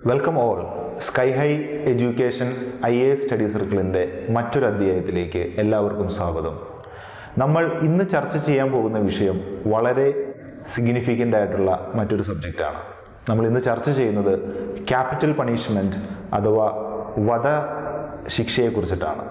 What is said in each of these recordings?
welcome all sky high education I A S study സർക്കിളിൻ്റെ മറ്റൊരു അധ്യായത്തിലേക്ക് എല്ലാവർക്കും സ്വാഗതം നമ്മൾ ഇന്ന് ചർച്ച ചെയ്യാൻ പോകുന്ന വിഷയം വളരെ സിഗ്നിഫിക്കൻ്റ് ആയിട്ടുള്ള മറ്റൊരു സബ്ജക്റ്റാണ് നമ്മൾ ഇന്ന് ചർച്ച ചെയ്യുന്നത് ക്യാപിറ്റൽ പണിഷ്മെൻറ്റ് അഥവാ വധ ശിക്ഷയെക്കുറിച്ചിട്ടാണ്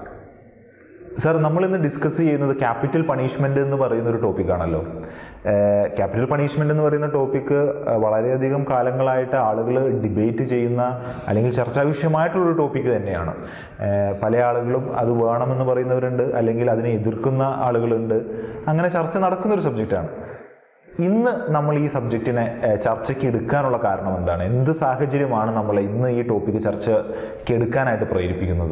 സാർ നമ്മൾ ഇന്ന് ഡിസ്കസ് ചെയ്യുന്നത് ക്യാപിറ്റൽ പണിഷ്മെന്റ് എന്ന് പറയുന്ന ഒരു ടോപ്പിക്കാണല്ലോ ക്യാപിറ്റൽ പണിഷ്മെന്റ് എന്ന് പറയുന്ന ടോപ്പിക്ക് വളരെയധികം കാലങ്ങളായിട്ട് ആളുകൾ ഡിബേറ്റ് ചെയ്യുന്ന അല്ലെങ്കിൽ ചർച്ചാ വിഷയമായിട്ടുള്ളൊരു ടോപ്പിക്ക് തന്നെയാണ് ഏഹ് പല ആളുകളും അത് വേണമെന്ന് പറയുന്നവരുണ്ട് അല്ലെങ്കിൽ അതിനെ എതിർക്കുന്ന ആളുകളുണ്ട് അങ്ങനെ ചർച്ച നടക്കുന്ന ഒരു സബ്ജക്റ്റാണ് ഇന്ന് നമ്മൾ ഈ സബ്ജക്റ്റിനെ ഏഹ് ചർച്ചയ്ക്ക് എടുക്കാനുള്ള കാരണം എന്താണ് എന്ത് സാഹചര്യമാണ് നമ്മളെ ഇന്ന് ഈ ടോപ്പിക്ക് ചർച്ചയ്ക്ക് എടുക്കാനായിട്ട് പ്രേരിപ്പിക്കുന്നത്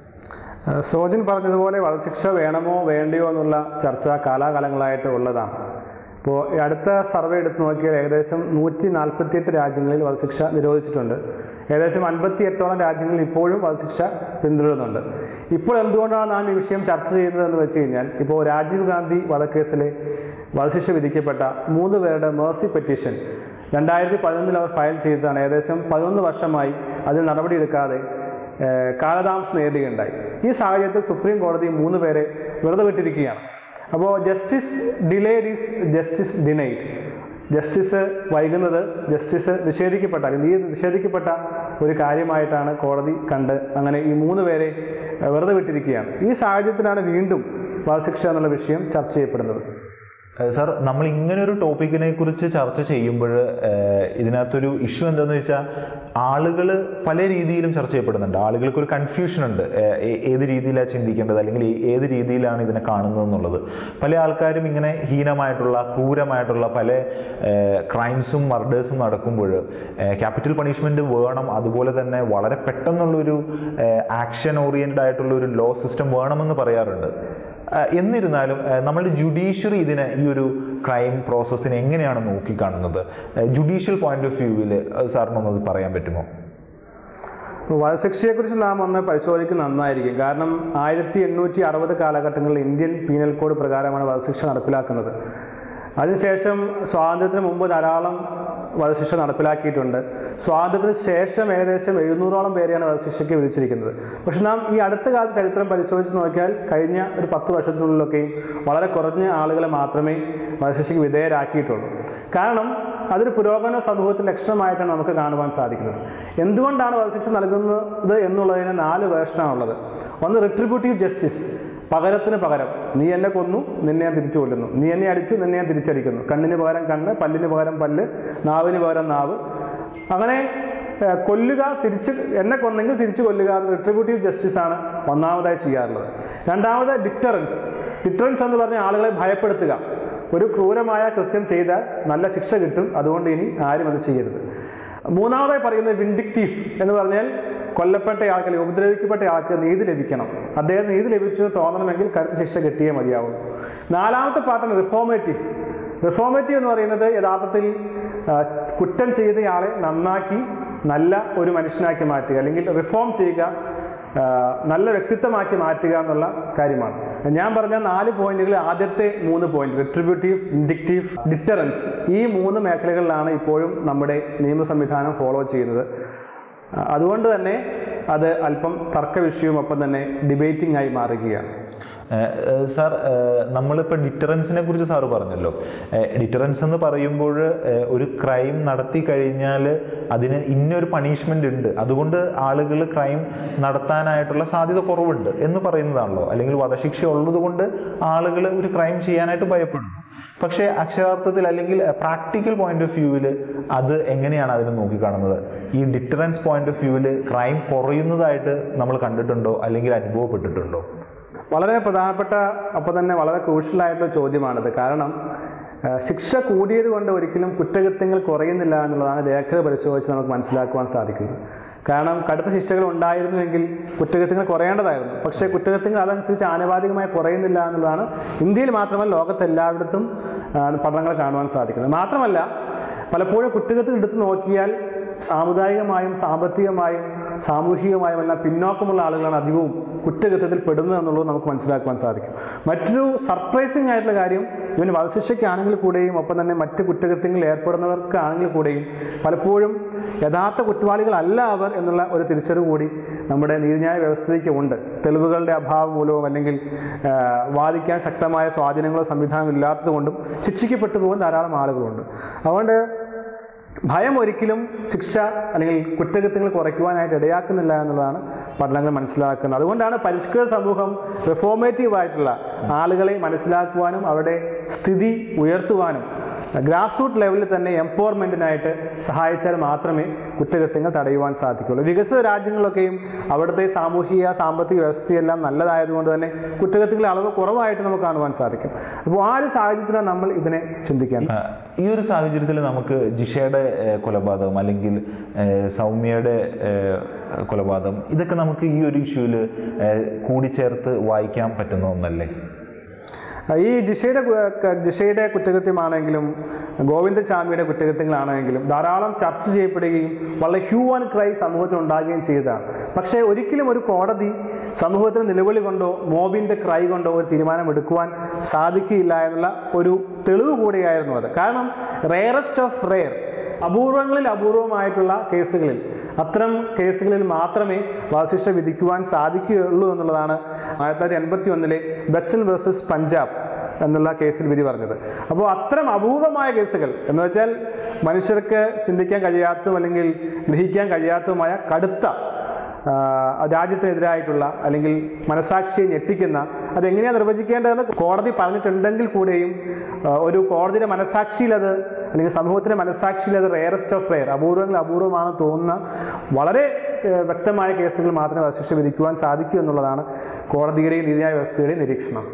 സോജൻ പറഞ്ഞതുപോലെ വധശിക്ഷ വേണമോ വേണ്ടയോ എന്നുള്ള ചർച്ച കാലാകാലങ്ങളായിട്ട് ഉള്ളതാണ് ഇപ്പോൾ ഈ അടുത്ത സർവേ എടുത്ത് നോക്കിയാൽ ഏകദേശം നൂറ്റി നാൽപ്പത്തിയെട്ട് രാജ്യങ്ങളിൽ വധശിക്ഷ നിരോധിച്ചിട്ടുണ്ട് ഏകദേശം അൻപത്തി എട്ടോളം രാജ്യങ്ങളിൽ ഇപ്പോഴും വധശിക്ഷ പിന്തുടരുന്നുണ്ട് ഇപ്പോൾ എന്തുകൊണ്ടാണ് നാം ഈ വിഷയം ചർച്ച ചെയ്യുന്നതെന്ന് വെച്ച് കഴിഞ്ഞാൽ ഇപ്പോൾ രാജീവ് ഗാന്ധി വധക്കേസിലെ വധശിക്ഷ വിധിക്കപ്പെട്ട മൂന്ന് പേരുടെ മേഴ്സി പെറ്റീഷൻ രണ്ടായിരത്തി പതിനൊന്നിൽ അവർ ഫയൽ ചെയ്തതാണ് ഏകദേശം പതിനൊന്ന് വർഷമായി അതിൽ നടപടിയെടുക്കാതെ ഏഹ് കാലതാമസം നേരിടുകയുണ്ടായി ഈ സാഹചര്യത്തിൽ സുപ്രീം കോടതി മൂന്ന് പേരെ വെറുതെ വിട്ടിരിക്കുകയാണ് അപ്പോൾ justice delayed is justice denied justice വൈകുന്നത് ജസ്റ്റിസ് നിഷേധിക്കപ്പെട്ട അല്ലെങ്കിൽ ഈ നിഷേധിക്കപ്പെട്ട ഒരു കാര്യമായിട്ടാണ് കോടതി കണ്ട് അങ്ങനെ ഈ മൂന്ന് പേരെ ഏഹ് വെറുതെ വിട്ടിരിക്കുകയാണ് ഈ സാഹചര്യത്തിലാണ് വീണ്ടും വധശിക്ഷ എന്നുള്ള വിഷയം ചർച്ച ചെയ്യപ്പെടുന്നത് ഏഹ് സാർ നമ്മൾ ഇങ്ങനെ ഒരു ടോപ്പിക്കിനെ കുറിച്ച് ചർച്ച ചെയ്യുമ്പോൾ ഇതിനകത്തൊരു ഇഷ്യൂ എന്താണെന്ന് വെച്ചാൽ ആളുകൾ പല രീതിയിലും ചർച്ച ചെയ്യപ്പെടുന്നുണ്ട് ആളുകൾക്ക് ഒരു കൺഫ്യൂഷൻ ഉണ്ട് ഏഹ് ഏ- ഏത് രീതിയിലാണ് ചിന്തിക്കേണ്ടത് അല്ലെങ്കിൽ ഏ- ഏത് രീതിയിലാണ് ഇതിനെ കാണുന്നത് എന്നുള്ളത് പല ആൾക്കാരും ഇങ്ങനെ ഹീനമായിട്ടുള്ള ക്രൂരമായിട്ടുള്ള പല ക്രൈംസും മർഡേഴ്സും നടക്കുമ്പോൾ ക്യാപിറ്റൽ പണിഷ്മെന്റ് വേണം അതുപോലെ തന്നെ വളരെ പെട്ടെന്നുള്ളൊരു ആക്ഷൻ ഓറിയൻറ്റഡ് ആയിട്ടുള്ള ഒരു ലോ സിസ്റ്റം വേണമെന്ന് പറയാറുണ്ട് ആഹ് എന്നിരുന്നാലും ആഹ് നമ്മളുടെ ജുഡീഷ്യറി ഇതിനെ ഈ ഒരു ക്രൈം പ്രോസസ്സിനെ എങ്ങനെയാണ് നോക്കിക്കാണുന്നത് ജുഡീഷ്യൽ പോയിന്റ് ഓഫ് വ്യൂവിൽ സാറിനൊന്നത് പറയാൻ പറ്റുമോ വധശിക്ഷയെക്കുറിച്ച് നാം ഒന്ന് പരിശോധിക്കുന്നത് നന്നായിരിക്കും കാരണം ആയിരത്തി എണ്ണൂറ്റി അറുപത് കാലഘട്ടങ്ങളിൽ ഇന്ത്യൻ പീനൽ കോഡ് പ്രകാരമാണ് വധശിക്ഷ നടപ്പിലാക്കുന്നത് അതിനുശേഷം സ്വാതന്ത്ര്യത്തിന് മുമ്പ് ധാരാളം വധശിക്ഷ നടപ്പിലാക്കിയിട്ടുണ്ട് സ്വാതന്ത്ര്യത്തിന് ശേഷം ഏകദേശം എഴുന്നൂറോളം പേരെയാണ് വധശിക്ഷയ്ക്ക് വിധിച്ചിരിക്കുന്നത് പക്ഷെ നാം ഈ അടുത്ത കാലത്ത് ചരിത്രം പരിശോധിച്ച് നോക്കിയാൽ കഴിഞ്ഞ ഒരു പത്ത് വർഷത്തിനുള്ളിലൊക്കെയും വളരെ കുറഞ്ഞ ആളുകളെ മാത്രമേ വധശിക്ഷയ്ക്ക് വിധേയരാക്കിയിട്ടുള്ളൂ കാരണം അതൊരു പുരോഗമന സമൂഹത്തിന്റെ ലക്ഷണമായിട്ടാണ് നമുക്ക് കാണുവാൻ സാധിക്കുന്നത് എന്തുകൊണ്ടാണ് വധശിക്ഷ നൽകുന്നത് എന്നുള്ളതിന് നാല് വേർഷനാണുള്ളത് ഒന്ന് റിട്രിബ്യൂട്ടീവ് ജസ്റ്റിസ് പകരത്തിന് പകരം നീ എന്നെ കൊന്നു നിന്നെ ഞാൻ തിരിച്ചു കൊല്ലുന്നു നീ എന്നെ അടിച്ചു നിന്നെ ഞാൻ തിരിച്ചടിക്കുന്നു കണ്ണിന് പകരം കണ്ണ് പല്ലിന് പകരം പല്ല് നാവിന് പകരം നാവ് അങ്ങനെ ഏഹ്, കൊല്ലുക തിരിച്ച് എന്നെ കൊന്നെങ്കിൽ തിരിച്ചു കൊല്ലുക എന്ന റിട്രിബ്യൂട്ടീവ് ജസ്റ്റിസ് ആണ് ഒന്നാമതായി ചെയ്യാറുള്ളത് രണ്ടാമത് ഡിറ്ററൻസ് ഡിറ്ററൻസ് എന്ന് പറഞ്ഞാൽ ആളുകളെ ഭയപ്പെടുത്തുക ഒരു ക്രൂരമായ കൃത്യം ചെയ്താൽ നല്ല ശിക്ഷ കിട്ടും അതുകൊണ്ട് ഇനി ആരും അത് ചെയ്യരുത് മൂന്നാമതായി പറയുന്നത് വിൻഡിക്റ്റീവ് എന്ന് പറഞ്ഞാൽ കൊല്ലപ്പെട്ട ആൾക്ക് അല്ലെങ്കിൽ ഉപദ്രവിക്കപ്പെട്ട ആൾക്ക് നീതി ലഭിക്കണം അദ്ദേഹം നീതി ലഭിച്ചു എന്ന് തോന്നണമെങ്കിൽ കരുത്ത് ശിക്ഷ കിട്ടിയേ മതിയാവും നാലാമത്തെ പാർട്ടാണ് റിഫോമേറ്റീവ് റിഫോമേറ്റീവ് എന്ന് പറയുന്നത് യഥാർത്ഥത്തിൽ ആ, കുറ്റം ചെയ്തയാളെ നന്നാക്കി നല്ല ഒരു മനുഷ്യനാക്കി മാറ്റുക അല്ലെങ്കിൽ റിഫോം ചെയ്യുക ആ, നല്ല വ്യക്തിത്വമാക്കി മാറ്റുക എന്നുള്ള കാര്യമാണ് ഞാൻ പറഞ്ഞ നാല് പോയിന്റുകൾ ആദ്യത്തെ മൂന്ന് പോയിന്റ് റിട്രിബ്യൂട്ടീവ് ഇൻഡിക്റ്റീവ് ഡിറ്ററൻസ് ഈ മൂന്ന് മേഖലകളിലാണ് ഇപ്പോഴും നമ്മുടെ നിയമ സംവിധാനം ഫോളോ ചെയ്യുന്നത് ആ, അതുകൊണ്ട് തന്നെ അത് അല്പം തർക്ക വിഷയവും ഒപ്പം തന്നെ ഡിബേറ്റിംഗ് ആയി മാറുകയാണ് സാർ നമ്മളിപ്പോൾ ഡിറ്ററൻസിനെ കുറിച്ച് സാറ് പറഞ്ഞല്ലോ ഡിറ്ററൻസ് എന്ന് പറയുമ്പോൾ ഒരു ക്രൈം നടത്തി കഴിഞ്ഞാൽ അതിന് ഇന്നൊരു പണിഷ്മെന്റ് ഉണ്ട് അതുകൊണ്ട് ആളുകൾ ക്രൈം നടത്താനായിട്ടുള്ള സാധ്യത കുറവുണ്ട് എന്ന് പറയുന്നതാണല്ലോ അല്ലെങ്കിൽ വധശിക്ഷ ഉള്ളത് കൊണ്ട് ആളുകൾ ഒരു ക്രൈം ചെയ്യാനായിട്ട് ഭയപ്പെടുന്നു പക്ഷേ അക്ഷരാർത്ഥത്തിൽ അല്ലെങ്കിൽ പ്രാക്ടിക്കൽ പോയിന്റ് ഓഫ് വ്യൂവിൽ അത് എങ്ങനെയാണ് അതിനെ നോക്കിക്കാണുന്നത് ഈ ഡിറ്ററൻസ് പോയിന്റ് ഓഫ് വ്യൂവിൽ ക്രൈം കുറയുന്നതായിട്ട് നമ്മൾ കണ്ടിട്ടുണ്ടോ അല്ലെങ്കിൽ അനുഭവപ്പെട്ടിട്ടുണ്ടോ വളരെ പ്രധാനപ്പെട്ട ഒപ്പം തന്നെ വളരെ ക്രൂഷ്യൽ ആയിട്ടുള്ള ചോദ്യമാണിത് കാരണം ആ, ശിക്ഷ കൂടിയത് കൊണ്ട് ഒരിക്കലും കുറ്റകൃത്യങ്ങൾ കുറയുന്നില്ല എന്നുള്ളതാണ് രേഖകൾ പരിശോധിച്ച് നമുക്ക് മനസ്സിലാക്കുവാൻ സാധിക്കുന്നത് കാരണം കടുത്ത ശിക്ഷകൾ ഉണ്ടായിരുന്നുവെങ്കിൽ കുറ്റകൃത്യങ്ങൾ കുറയേണ്ടതായിരുന്നു പക്ഷേ കുറ്റകൃത്യങ്ങൾ അതനുസരിച്ച് ആനുപാതികമായി കുറയുന്നില്ല എന്നുള്ളതാണ് ഇന്ത്യയിൽ മാത്രമല്ല ലോകത്തെല്ലായിടത്തും ആ, പഠനങ്ങൾ കാണുവാൻ സാധിക്കുന്നത് മാത്രമല്ല പലപ്പോഴും കുറ്റകൃത്യങ്ങൾ എടുത്ത് നോക്കിയാൽ സാമുദായികമായും സാമ്പത്തികമായും സാമൂഹികമായും എല്ലാം പിന്നോക്കമുള്ള ആളുകളാണ് അധികവും കുറ്റകൃത്യത്തിൽ പെടുന്നത് എന്നുള്ളത് നമുക്ക് മനസ്സിലാക്കുവാൻ സാധിക്കും മറ്റൊരു സർപ്രൈസിങ് ആയിട്ടുള്ള കാര്യം ഇവൻ വധശിക്ഷയ്ക്കാണെങ്കിൽ കൂടെയും ഒപ്പം തന്നെ മറ്റ് കുറ്റകൃത്യങ്ങളിൽ ഏർപ്പെടുന്നവർക്കാണെങ്കിൽ കൂടെയും പലപ്പോഴും യഥാർത്ഥ കുറ്റവാളികളല്ല അവർ എന്നുള്ള ഒരു തിരിച്ചറിവ് കൂടി നമ്മുടെ നീതിന്യായ വ്യവസ്ഥയ്ക്ക് ഉണ്ട് തെളിവുകളുടെ അഭാവം മൂലവും അല്ലെങ്കിൽ ആ, വാദിക്കാൻ ശക്തമായ സ്വാധീനങ്ങളോ സംവിധാനമോ ഇല്ലാത്തത് കൊണ്ടും ശിക്ഷിക്കപ്പെട്ടു പോകുന്ന ധാരാളം ആളുകളുണ്ട് അതുകൊണ്ട് ഭയം ഒരിക്കലും ശിക്ഷ അല്ലെങ്കിൽ കുറ്റകൃത്യങ്ങൾ കുറയ്ക്കുവാനായിട്ട് ഇടയാക്കുന്നില്ല എന്നുള്ളതാണ് പഠനങ്ങൾ മനസ്സിലാക്കുന്നത് അതുകൊണ്ടാണ് പരിഷ്കൃത സമൂഹം റിഫോർമേറ്റീവ് ആയിട്ടുള്ള ആളുകളെ മനസ്സിലാക്കുവാനും അവരുടെ സ്ഥിതി ഉയർത്തുവാനും ഗ്രാസ് റൂട്ട് ലെവലിൽ തന്നെ എംപവർമെൻറ്റിനായിട്ട് സഹായിച്ചാൽ മാത്രമേ കുറ്റകൃത്യങ്ങൾ തടയുവാൻ സാധിക്കുള്ളൂ വികസിത രാജ്യങ്ങളിലൊക്കെയും അവിടുത്തെ സാമൂഹിക സാമ്പത്തിക വ്യവസ്ഥയെല്ലാം നല്ലതായതുകൊണ്ട് തന്നെ കുറ്റകൃത്യങ്ങളുടെ അളവ് കുറവായിട്ട് നമുക്ക് കാണുവാൻ സാധിക്കും അപ്പോൾ ആ ഒരു സാഹചര്യത്തിലാണ് നമ്മൾ ഇതിനെ ചിന്തിക്കേണ്ടത് ആ, ഈ ഒരു സാഹചര്യത്തിൽ നമുക്ക് ജിഷയുടെ ഏഹ്, കൊലപാതകം അല്ലെങ്കിൽ ഏഹ്, സൗമ്യയുടെ ഏഹ്, കൊലപാതകം ഇതൊക്കെ നമുക്ക് ഈ ഒരു ഇഷ്യൂവിൽ കൂടിച്ചേർത്ത് വായിക്കാൻ പറ്റുന്ന ഒന്നല്ലേ ഈ ജിഷയുടെ കു- ക- ജിഷയുടെ കുറ്റകൃത്യമാണെങ്കിലും ഗോവിന്ദചാമിയുടെ കുറ്റകൃത്യങ്ങളാണെങ്കിലും ധാരാളം ചർച്ച ചെയ്യപ്പെടുകയും വളരെ ഹ്യൂ ആൻഡ് ക്രൈ സമൂഹത്തിൽ ഉണ്ടാകുകയും ചെയ്തതാണ് പക്ഷേ ഒരിക്കലും ഒരു കോടതി സമൂഹത്തിന് നിലവിളി കൊണ്ടോ മോബിൻ്റെ ക്രൈ കൊണ്ടോ ഒരു തീരുമാനം എടുക്കുവാൻ സാധിക്കില്ല എന്നുള്ള ഒരു തെളിവ് കൂടിയായിരുന്നു അത് കാരണം റെയറസ്റ്റ് ഓഫ് റെയർ അപൂർവങ്ങളിൽ അപൂർവമായിട്ടുള്ള കേസുകളിൽ അത്തരം കേസുകളിൽ മാത്രമേ വധശിക്ഷ വിധിക്കുവാൻ സാധിക്കുകയുള്ളൂ എന്നുള്ളതാണ് ആയിരത്തി തൊള്ളായിരത്തി എൺപത്തി ഒന്നിലെ ബച്ചൻ വേഴ്സസ് പഞ്ചാബ് എന്നുള്ള കേസിൽ വിധി പറഞ്ഞത് അപ്പോൾ അത്തരം അപൂർവമായ കേസുകൾ എന്ന് വെച്ചാൽ മനുഷ്യർക്ക് ചിന്തിക്കാൻ കഴിയാത്തതും അല്ലെങ്കിൽ ഗ്രഹിക്കാൻ കഴിയാത്തതുമായ കടുത്ത ആ, രാജ്യത്തിനെതിരായിട്ടുള്ള അല്ലെങ്കിൽ മനസാക്ഷിയെ ഞെട്ടിക്കുന്ന അതെങ്ങനെയാണ് നിർവചിക്കേണ്ടതെന്ന് കോടതി പറഞ്ഞിട്ടുണ്ടെങ്കിൽ കൂടെയും ആ, ഒരു കോടതിയുടെ മനസാക്ഷിയിൽ അത് അല്ലെങ്കിൽ സമൂഹത്തിന്റെ മനസാക്ഷിയിൽ അത് റെയറസ്റ്റ് ഓഫ് റെയർ അപൂർവങ്ങൾ അപൂർവമാണെന്ന് തോന്നുന്ന വളരെ ഏ, വ്യക്തമായ കേസുകൾ മാത്രമേ വധശിക്ഷ വിധിക്കുവാൻ സാധിക്കൂ എന്നുള്ളതാണ് കോടതിയുടെയും നീതിന്യായ വ്യവസ്ഥയുടെയും നിരീക്ഷണം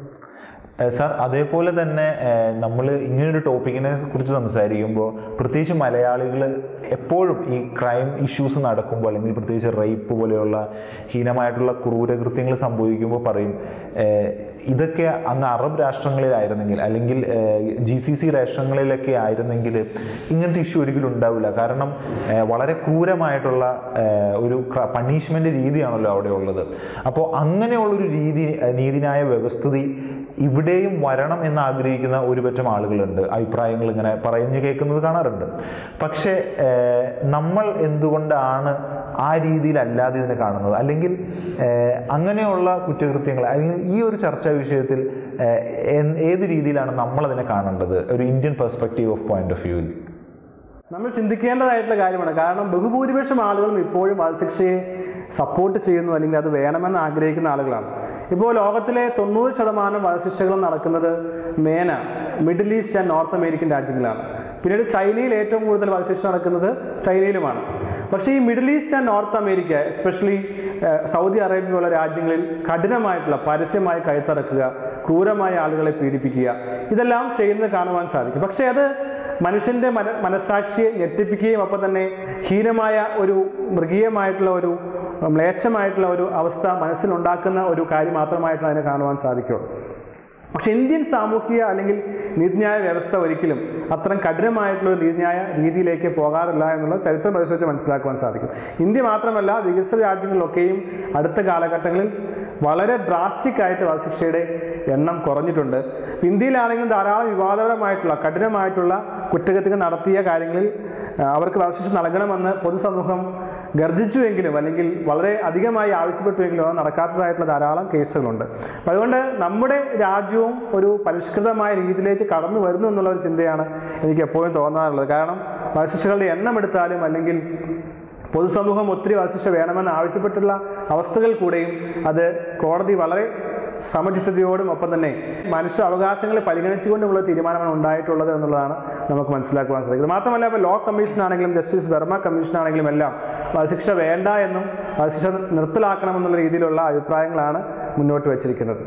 ഏഹ് സാർ അതേപോലെ തന്നെ നമ്മൾ ഇങ്ങനൊരു ടോപ്പിക്കിനെ കുറിച്ച് സംസാരിക്കുമ്പോൾ പ്രത്യേകിച്ച് മലയാളികൾ എപ്പോഴും ഈ ക്രൈം ഇഷ്യൂസ് നടക്കുമ്പോൾ അല്ലെങ്കിൽ പ്രത്യേകിച്ച് റേപ്പ് പോലെയുള്ള ഹീനമായിട്ടുള്ള ക്രൂരകൃത്യങ്ങൾ സംഭവിക്കുമ്പോൾ പറയും ഏഹ് ഇതൊക്കെ അന്ന് അറബ് രാഷ്ട്രങ്ങളിലായിരുന്നെങ്കിൽ അല്ലെങ്കിൽ ജി സി സി രാഷ്ട്രങ്ങളിലൊക്കെ ആയിരുന്നെങ്കിൽ ഇങ്ങനത്തെ ഇഷ്യൂ ഒരിക്കലും ഉണ്ടാവില്ല കാരണം ഏഹ് വളരെ ക്രൂരമായിട്ടുള്ള ഏഹ് ഒരു പണിഷ്മെന്റ് രീതിയാണല്ലോ അവിടെ ഉള്ളത് അപ്പോൾ അങ്ങനെയുള്ളൊരു രീതി ഏഹ് നീതിന്യായ വ്യവസ്ഥിതി ഇവിടെയും വരണം എന്ന് ആഗ്രഹിക്കുന്ന ഒരു പറ്റം ആളുകളുണ്ട് അഭിപ്രായങ്ങൾ ഇങ്ങനെ പറഞ്ഞു കേൾക്കുന്നത് കാണാറുണ്ട് പക്ഷേ ഏഹ്, നമ്മൾ എന്തുകൊണ്ടാണ് ആ രീതിയിലല്ലാതെ ഇതിനെ കാണുന്നത് അല്ലെങ്കിൽ ഏഹ്, അങ്ങനെയുള്ള കുറ്റകൃത്യങ്ങൾ അല്ലെങ്കിൽ ഈ ഒരു ചർച്ചാ വിഷയത്തിൽ ഏഹ്, എൻ- ഏത് രീതിയിലാണ് നമ്മൾ അതിനെ കാണേണ്ടത് ഒരു Indian perspective of point of വ്യൂവിൽ നമ്മൾ ചിന്തിക്കേണ്ടതായിട്ടുള്ള കാര്യമാണ് കാരണം ബഹുഭൂരിപക്ഷം ആളുകളും ഇപ്പോഴും വധശിക്ഷയെ സപ്പോർട്ട് ചെയ്യുന്നു അല്ലെങ്കിൽ അത് വേണമെന്ന് ആഗ്രഹിക്കുന്ന ആളുകളാണ് ഇപ്പോൾ ലോകത്തിലെ തൊണ്ണൂറ് ശതമാനം വധശിക്ഷകളും നടക്കുന്നത് MENA middle east and north American രാജ്യങ്ങളിലാണ് പിന്നീട് ചൈനയിൽ ഏറ്റവും കൂടുതൽ വധശിക്ഷ നടക്കുന്നത് ചൈനയിലുമാണ് പക്ഷേ ഈ middle east and north America especially Saudi Arabia പോലുള്ള രാജ്യങ്ങളിൽ കഠിനമായിട്ടുള്ള പരസ്യമായി കഴുത്തറക്കുക ക്രൂരമായ ആളുകളെ പീഡിപ്പിക്കുക ഇതെല്ലാം ചെയ്യുന്നത് കാണുവാൻ സാധിക്കും പക്ഷേ അത് മനുഷ്യന്റെ മന മനസാക്ഷിയെ ഞെട്ടിപ്പിക്കുകയും ഒപ്പം തന്നെ ഹീനമായ ഒരു മൃഗീയമായിട്ടുള്ള ഒരു മ്ലേച്ഛമായിട്ടുള്ള ഒരു അവസ്ഥ മനസ്സിലുണ്ടാക്കുന്ന ഒരു കാര്യം മാത്രമായിട്ടാണ് അതിനെ കാണുവാൻ സാധിക്കുള്ളൂ പക്ഷെ ഇന്ത്യൻ സാമൂഹിക അല്ലെങ്കിൽ നീതിന്യായ വ്യവസ്ഥ ഒരിക്കലും അത്തരം കഠിനമായിട്ടുള്ള ഒരു നീതിന്യായ രീതിയിലേക്ക് പോകാറില്ല എന്നുള്ള ചരിത്രം പരിശോധിച്ച് മനസ്സിലാക്കുവാൻ സാധിക്കും ഇന്ത്യ മാത്രമല്ല വികസിത രാജ്യങ്ങളിലൊക്കെയും അടുത്ത കാലഘട്ടങ്ങളിൽ വളരെ ഡ്രാസ്റ്റിക് ആയിട്ട് വധശിക്ഷയുടെ എണ്ണം കുറഞ്ഞിട്ടുണ്ട് ഇന്ത്യയിലാണെങ്കിലും ധാരാളം വിവാദപരമായിട്ടുള്ള കഠിനമായിട്ടുള്ള കുറ്റകൃത്യങ്ങൾ നടത്തിയ കാര്യങ്ങളിൽ ആ, അവർക്ക് വധശിക്ഷ നൽകണമെന്ന് പൊതുസമൂഹം ഗർജിച്ചുവെങ്കിലും അല്ലെങ്കിൽ വളരെ അധികമായി ആവശ്യപ്പെട്ടുവെങ്കിലും അത് നടക്കാത്തതായിട്ടുള്ള ധാരാളം കേസുകളുണ്ട് അപ്പൊ അതുകൊണ്ട് നമ്മുടെ രാജ്യവും ഒരു പരിഷ്കൃതമായ രീതിയിലേക്ക് കടന്നു വരുന്നു എന്നുള്ള ഒരു ചിന്തയാണ് എനിക്ക് എപ്പോഴും തോന്നാറുള്ളത് കാരണം വധശിക്ഷകളുടെ എണ്ണം എടുത്താലും അല്ലെങ്കിൽ പൊതുസമൂഹം ഒത്തിരി വധശിക്ഷ വേണമെന്ന് ആവശ്യപ്പെട്ടുള്ള അവസ്ഥകൾ കൂടെയും അത് കോടതി വളരെ സമചിത്തതയോടും ഒപ്പം തന്നെ മനുഷ്യ അവകാശങ്ങളെ പരിഗണിച്ചുകൊണ്ടുമുള്ള തീരുമാനമാണ് ഉണ്ടായിട്ടുള്ളത് എന്നുള്ളതാണ് നമുക്ക് മനസ്സിലാക്കുവാൻ സാധിക്കുന്നത് മാത്രമല്ല ഇപ്പോൾ ലോ കമ്മീഷൻ ആണെങ്കിലും ജസ്റ്റിസ് വെർമ കമ്മീഷൻ ആണെങ്കിലും എല്ലാം വധശിക്ഷ വേണ്ട എന്നും വധശിക്ഷ നിർത്തലാക്കണമെന്നുള്ള രീതിയിലുള്ള അഭിപ്രായങ്ങളാണ് മുന്നോട്ട് വച്ചിരിക്കുന്നത്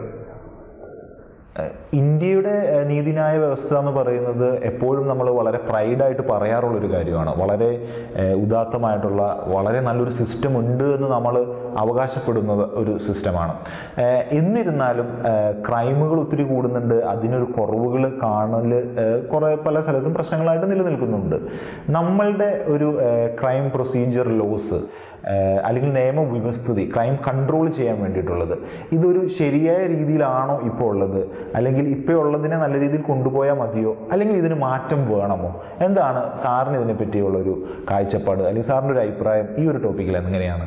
ഏഹ് ഇന്ത്യയുടെ ഏഹ് നീതിന്യായ വ്യവസ്ഥ എന്ന് പറയുന്നത് എപ്പോഴും നമ്മൾ വളരെ പ്രൈഡായിട്ട് പറയാറുള്ള ഒരു കാര്യമാണ് വളരെ ഏഹ് ഉദാത്തമായിട്ടുള്ള വളരെ നല്ലൊരു സിസ്റ്റം ഉണ്ട് എന്ന് നമ്മൾ അവകാശപ്പെടുന്ന ഒരു സിസ്റ്റമാണ് ഏഹ് എന്നിരുന്നാലും ഏഹ് ക്രൈമുകൾ ഒത്തിരി കൂടുന്നുണ്ട് അതിനൊരു കുറവുകൾ കാണൽ ഏഹ് കുറേ പല സ്ഥലത്തും പ്രശ്നങ്ങളായിട്ട് നിലനിൽക്കുന്നുണ്ട് നമ്മളുടെ ഒരു uh crime procedure laws uh അല്ലെങ്കിൽ നിയമ വ്യവസ്ഥിതി ക്രൈം കൺട്രോൾ ചെയ്യാൻ വേണ്ടിയിട്ടുള്ളത് ഇതൊരു ശരിയായ രീതിയിലാണോ ഇപ്പോൾ ഉള്ളത് അല്ലെങ്കിൽ ഇപ്പോൾ ഉള്ളതിനെ നല്ല രീതിയിൽ കൊണ്ടുപോയാൽ മതിയോ അല്ലെങ്കിൽ ഇതിന് മാറ്റം വേണമോ എന്താണ് സാറിന് ഇതിനെ പറ്റിയുള്ള ഒരു കാഴ്ചപ്പാട് അല്ലെങ്കിൽ സാറിൻ്റെ ഒരു അഭിപ്രായം ഈ ഒരു ടോപ്പിക്കിൽ എങ്ങനെയാണ്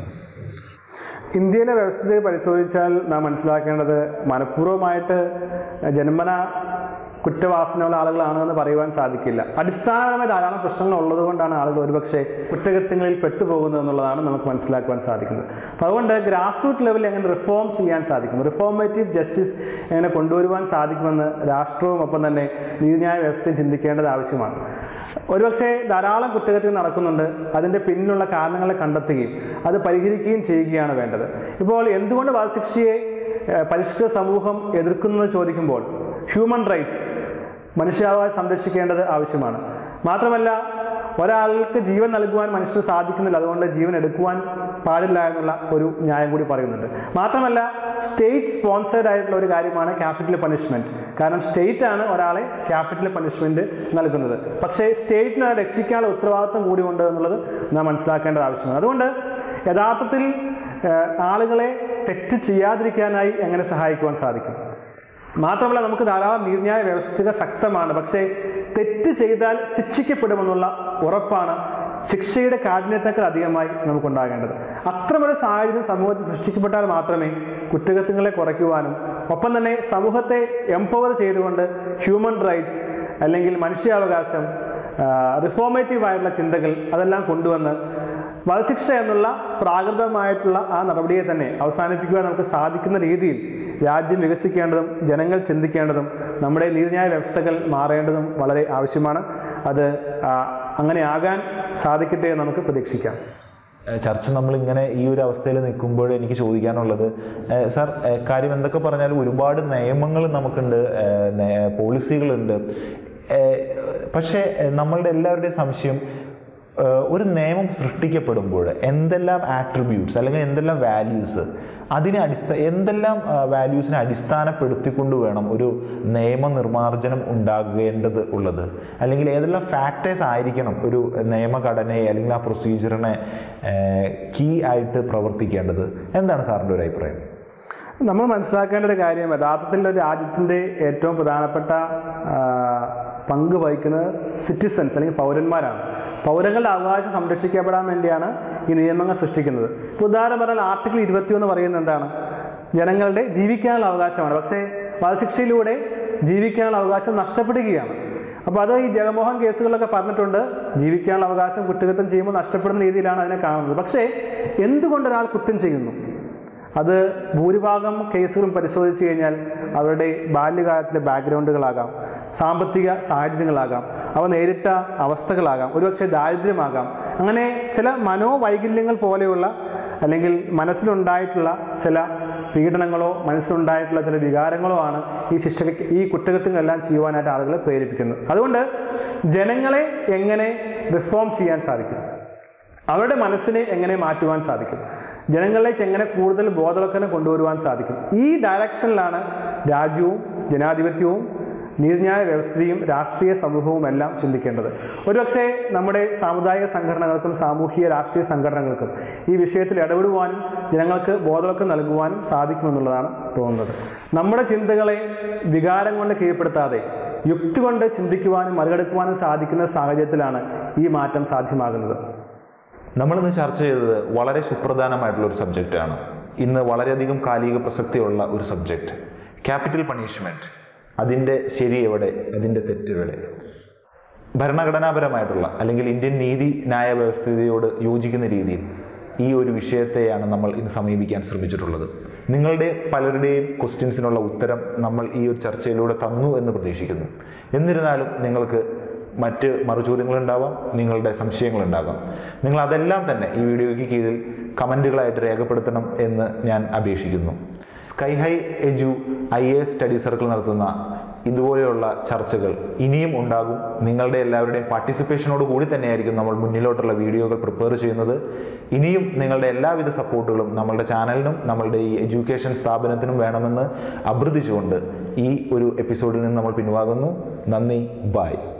ഇന്ത്യയിലെ വ്യവസ്ഥയെ പരിശോധിച്ചാൽ നാം മനസ്സിലാക്കേണ്ടത് മനഃപൂർവ്വമായിട്ട് ജന്മന കുറ്റവാസനയുള്ള ആളുകളാണ് എന്ന് പറയുവാൻ സാധിക്കില്ല അടിസ്ഥാനപരമായ ധാരാളം പ്രശ്നങ്ങൾ ഉള്ളത് കൊണ്ടാണ് ആളുകൾ ഒരുപക്ഷെ കുറ്റകൃത്യങ്ങളിൽ പെട്ടുപോകുന്നത് എന്നുള്ളതാണ് നമുക്ക് മനസ്സിലാക്കുവാൻ സാധിക്കുന്നത് അപ്പോൾ അതുകൊണ്ട് ഗ്രാസ് റൂട്ട് ലെവലിൽ എങ്ങനെ റിഫോം ചെയ്യാൻ സാധിക്കും റിഫോർമേറ്റീവ് ജസ്റ്റിസ് എങ്ങനെ കൊണ്ടുവരുവാൻ സാധിക്കുമെന്ന് രാഷ്ട്രവും ഒപ്പം തന്നെ നീതിന്യായ വ്യവസ്ഥയും ചിന്തിക്കേണ്ടത് ആവശ്യമാണ് ഒരുപക്ഷെ ധാരാളം കുറ്റകൃത്യങ്ങൾ നടക്കുന്നുണ്ട് അതിൻ്റെ പിന്നിലുള്ള കാരണങ്ങളെ കണ്ടെത്തുകയും അത് പരിഹരിക്കുകയും ചെയ്യുകയാണ് വേണ്ടത് ഇപ്പോൾ എന്തുകൊണ്ട് വധശിക്ഷയെ ഏഹ്, പരിഷ്കൃത സമൂഹം എതിർക്കുന്നത് ചോദിക്കുമ്പോൾ ഹ്യൂമൻ റൈറ്റ്സ് മനുഷ്യാവകാശം സംരക്ഷിക്കേണ്ടത് ആവശ്യമാണ് മാത്രമല്ല ഒരാൾക്ക് ജീവൻ നൽകുവാൻ മനുഷ്യന് സാധിക്കുന്നില്ല അതുകൊണ്ട് ജീവൻ എടുക്കുവാൻ പാടില്ല എന്നുള്ള ഒരു ന്യായം കൂടി പറയുന്നുണ്ട് മാത്രമല്ല സ്റ്റേറ്റ് സ്പോൺസേഡ് ആയിട്ടുള്ള ഒരു കാര്യമാണ് ക്യാപിറ്റൽ പണിഷ്മെന്റ് കാരണം സ്റ്റേറ്റ് ആണ് ഒരാളെ ക്യാപിറ്റൽ പണിഷ്മെന്റ് നൽകുന്നത് പക്ഷേ സ്റ്റേറ്റിന് അത് രക്ഷിക്കാനുള്ള ഉത്തരവാദിത്വം കൂടി ഉണ്ട് എന്നുള്ളത് നാം മനസ്സിലാക്കേണ്ടത് ആവശ്യമാണ് അതുകൊണ്ട് യഥാർത്ഥത്തിൽ ഏഹ്, ആളുകളെ തെറ്റ് ചെയ്യാതിരിക്കാനായി എങ്ങനെ സഹായിക്കുവാൻ സാധിക്കും മാത്രമല്ല നമുക്ക് ധാരാളം നീതിന്യായ വ്യവസ്ഥിക ശക്തമാണ് പക്ഷേ തെറ്റ് ചെയ്താൽ ശിക്ഷിക്കപ്പെടുമെന്നുള്ള ഉറപ്പാണ് ശിക്ഷയുടെ കാഠിന്യത്തേക്കാൾ അധികമായി നമുക്കുണ്ടാകേണ്ടത് അത്തരമൊരു സാഹചര്യം സമൂഹത്തിൽ സൃഷ്ടിക്കപ്പെട്ടാൽ മാത്രമേ കുറ്റകൃത്യങ്ങളെ കുറയ്ക്കുവാനും ഒപ്പം തന്നെ സമൂഹത്തെ എംപവർ ചെയ്തുകൊണ്ട് ഹ്യൂമൻ റൈറ്റ്സ് അല്ലെങ്കിൽ മനുഷ്യാവകാശം റിഫോർമേറ്റീവ് ആയിട്ടുള്ള ചിന്തകൾ അതെല്ലാം കൊണ്ടുവന്ന് വധശിക്ഷ എന്നുള്ള പ്രാകൃതമായിട്ടുള്ള ആ നടപടിയെ തന്നെ അവസാനിപ്പിക്കുവാൻ നമുക്ക് സാധിക്കുന്ന രീതിയിൽ രാജ്യം വികസിക്കേണ്ടതും ജനങ്ങൾ ചിന്തിക്കേണ്ടതും നമ്മുടെ നീതിന്യായ വ്യവസ്ഥകൾ മാറേണ്ടതും വളരെ ആവശ്യമാണ് അത് ആ, അങ്ങനെ ആകാൻ സാധിക്കട്ടെ എന്ന് നമുക്ക് പ്രതീക്ഷിക്കാം ഏഹ് ചർച്ച നമ്മൾ ഇങ്ങനെ ഈ ഒരു അവസ്ഥയിൽ നിൽക്കുമ്പോൾ എനിക്ക് ചോദിക്കാനുള്ളത് ഏഹ് സാർ ഏഹ് കാര്യം എന്തൊക്കെ പറഞ്ഞാലും ഒരുപാട് നിയമങ്ങൾ നമുക്കുണ്ട് ഏഹ് നേ- പോളിസികളുണ്ട് ഏഹ് പക്ഷേ ഏഹ് നമ്മളുടെ എല്ലാവരുടെയും സംശയം ഏഹ് ഒരു നിയമം സൃഷ്ടിക്കപ്പെടുമ്പോൾ എന്തെല്ലാം ആട്രിബ്യൂട്ട്സ് അല്ലെങ്കിൽ എന്തെല്ലാം വാല്യൂസ് അതിനെ അടിസ്ഥാന എന്തെല്ലാം വാല്യൂസിനെ അടിസ്ഥാനപ്പെടുത്തിക്കൊണ്ട് വേണം ഒരു നിയമനിർമ്മാർജ്ജനം ഉണ്ടാകേണ്ടത് ഉള്ളത് അല്ലെങ്കിൽ ഏതെല്ലാം ഫാക്ടേഴ്സ് ആയിരിക്കണം ഒരു നിയമഘടനയെ അല്ലെങ്കിൽ ആ പ്രൊസീജിയറിനെ കീ ആയിട്ട് പ്രവർത്തിക്കേണ്ടത് എന്താണ് സാറിൻ്റെ ഒരു അഭിപ്രായം നമ്മൾ മനസ്സിലാക്കേണ്ട ഒരു കാര്യം യഥാർത്ഥത്തിൽ ഒരു രാജ്യത്തിൻ്റെ ഏറ്റവും പ്രധാനപ്പെട്ട ആ, പങ്ക് വഹിക്കുന്നത് സിറ്റിസൺസ് അല്ലെങ്കിൽ പൗരന്മാരാണ് പൗരങ്ങളുടെ അവകാശം സംരക്ഷിക്കപ്പെടാൻ വേണ്ടിയാണ് ഈ നിയമങ്ങൾ സൃഷ്ടിക്കുന്നത് ഇപ്പോൾ ഉദാഹരണം പറഞ്ഞാൽ ആർട്ടിക്കിൾ ഇരുപത്തിയൊന്ന് പറയുന്നത് എന്താണ് ജനങ്ങളുടെ ജീവിക്കാനുള്ള അവകാശമാണ് പക്ഷേ വധശിക്ഷയിലൂടെ ജീവിക്കാനുള്ള അവകാശം നഷ്ടപ്പെടുകയാണ് അപ്പോൾ അത് ഈ ജഗൻമോഹൻ കേസുകളിലൊക്കെ പറഞ്ഞിട്ടുണ്ട് ജീവിക്കാനുള്ള അവകാശം കുറ്റകൃത്യം ചെയ്യുമ്പോൾ നഷ്ടപ്പെടുന്ന രീതിയിലാണ് അതിനെ കാണുന്നത് പക്ഷേ എന്തുകൊണ്ട് ഒരാൾ കുറ്റം ചെയ്യുന്നു അത് ഭൂരിഭാഗം കേസുകളും പരിശോധിച്ചു കഴിഞ്ഞാൽ അവരുടെ ബാല്യകാലത്തിലെ ബാക്ക്ഗ്രൗണ്ടുകളാകാം സാമ്പത്തിക സാഹചര്യങ്ങളാകാം അവ നേരിട്ട അവസ്ഥകളാകാം ഒരുപക്ഷെ ദാരിദ്ര്യമാകാം അങ്ങനെ ചില മനോവൈകല്യങ്ങൾ പോലെയുള്ള അല്ലെങ്കിൽ മനസ്സിലുണ്ടായിട്ടുള്ള ചില പീഡനങ്ങളോ മനസ്സിലുണ്ടായിട്ടുള്ള ചില വികാരങ്ങളോ ആണ് ഈ ശിക്ഷ ഈ കുറ്റകൃത്യങ്ങളെല്ലാം ചെയ്യുവാനായിട്ട് ആളുകളെ പ്രേരിപ്പിക്കുന്നത് അതുകൊണ്ട് ജനങ്ങളെ എങ്ങനെ റിഫോം ചെയ്യാൻ സാധിക്കും അവരുടെ മനസ്സിനെ എങ്ങനെ മാറ്റുവാൻ സാധിക്കും ജനങ്ങളിലേക്ക് എങ്ങനെ കൂടുതൽ ബോധവൽക്കരണം കൊണ്ടുവരുവാൻ സാധിക്കും ഈ ഡയറക്ഷനിലാണ് രാജ്യവും ജനാധിപത്യവും നീതിന്യായ വ്യവസ്ഥയും രാഷ്ട്രീയ സമൂഹവും എല്ലാം ചിന്തിക്കേണ്ടത് ഒരുപക്ഷെ നമ്മുടെ സാമുദായിക സംഘടനകൾക്കും സാമൂഹിക രാഷ്ട്രീയ സംഘടനകൾക്കും ഈ വിഷയത്തിൽ ഇടപെടുവാനും ജനങ്ങൾക്ക് ബോധവൽക്കരണം നൽകുവാനും സാധിക്കുമെന്നുള്ളതാണ് തോന്നുന്നത് നമ്മുടെ ചിന്തകളെ വികാരം കൊണ്ട് കീഴ്പ്പെടുത്താതെ യുക്തി കൊണ്ട് ചിന്തിക്കുവാനും മറികടക്കുവാനും സാധിക്കുന്ന സാഹചര്യത്തിലാണ് ഈ മാറ്റം സാധ്യമാകുന്നത് നമ്മളിന്ന് ചർച്ച ചെയ്തത് വളരെ സുപ്രധാനമായിട്ടുള്ള ഒരു സബ്ജക്റ്റാണ് ഇന്ന് വളരെയധികം കാലിക പ്രസക്തിയുള്ള ഒരു സബ്ജക്റ്റ് ക്യാപിറ്റൽ പണിഷ്മെന്റ് അതിൻ്റെ ശരി എവിടെ അതിൻ്റെ തെറ്റെവിടെ ഭരണഘടനാപരമായിട്ടുള്ള അല്ലെങ്കിൽ ഇന്ത്യൻ നീതി ന്യായ വ്യവസ്ഥയോട് യോജിക്കുന്ന രീതിയിൽ ഈ ഒരു വിഷയത്തെയാണ് നമ്മൾ ഇന്ന് സമീപിക്കാൻ ശ്രമിച്ചിട്ടുള്ളത് നിങ്ങളുടെ പലരുടെയും ക്വസ്റ്റ്യൻസിനുള്ള ഉത്തരം നമ്മൾ ഈ ഒരു ചർച്ചയിലൂടെ തന്നു എന്ന് പ്രതീക്ഷിക്കുന്നു എന്നിരുന്നാലും നിങ്ങൾക്ക് മറ്റ് മറുചോദ്യങ്ങളുണ്ടാവാം നിങ്ങളുടെ സംശയങ്ങളുണ്ടാകാം നിങ്ങൾ അതെല്ലാം തന്നെ ഈ വീഡിയോയ്ക്ക് കീഴിൽ കമൻറ്റുകളായിട്ട് രേഖപ്പെടുത്തണം എന്ന് ഞാൻ അപേക്ഷിക്കുന്നു sky high edu I A S study circle നടത്തുന്ന ഇതുപോലെയുള്ള ചർച്ചകൾ ഇനിയും ഉണ്ടാകും നിങ്ങളുടെ എല്ലാവരുടെയും പാർട്ടിസിപ്പേഷനോട് കൂടി തന്നെയായിരിക്കും നമ്മൾ മുന്നിലോട്ടുള്ള വീഡിയോകൾ പ്രിപ്പയർ ചെയ്യുന്നത് ഇനിയും നിങ്ങളുടെ എല്ലാവിധ സപ്പോർട്ടുകളും നമ്മളുടെ ചാനലിനും നമ്മളുടെ ഈ എഡ്യൂക്കേഷൻ സ്ഥാപനത്തിനും വേണമെന്ന് അഭ്യർത്ഥിച്ചുകൊണ്ട് ഈ ഒരു എപ്പിസോഡിൽ നിന്ന് നമ്മൾ പിൻവാങ്ങുന്നു നന്ദി ബായ്